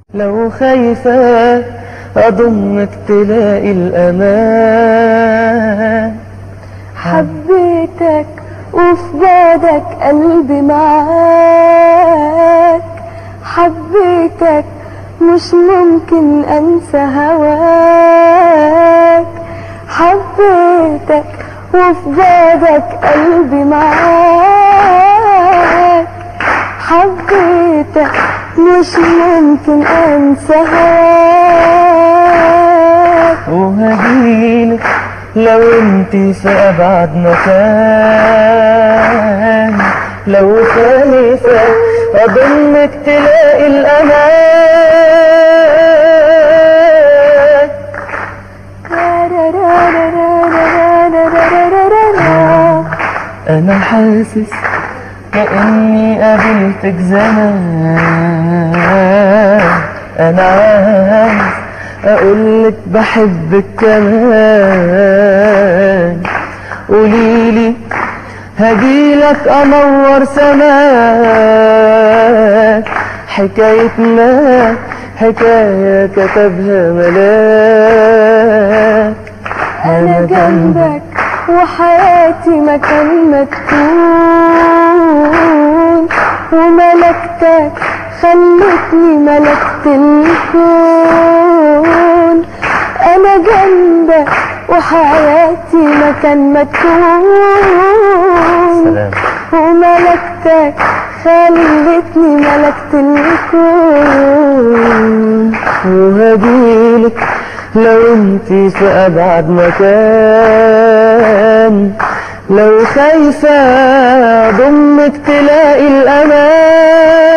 لو خايفة أضمك تلاقي الأمان حبيتك وفي بعدك قلبي معاك حبيتك مش ممكن انسى هواك حبيتك وفي بعدك قلبي معاك حبيتك مش ممكن انسى هواك وهجيلك لو انتي في أبعد مكان لو خايفة أضمك تلاقي الأمان أنا حاسس كأني قابلتك زمان أنا عايز أقولك بحبك كمان قوليلي هجيلك أنور سماك حكايتنا حكاية كتبها ملاك انا جنبك وحياتي مكان ما تكون وملكتك خلتني ملكت الكون انا جنبك وحياتي مكان ما تكون سلام وملكتك خلتني ملكت الكون وهجيلك لو انتي في ابعد مكان لو خايفة ضمك تلاقي الامان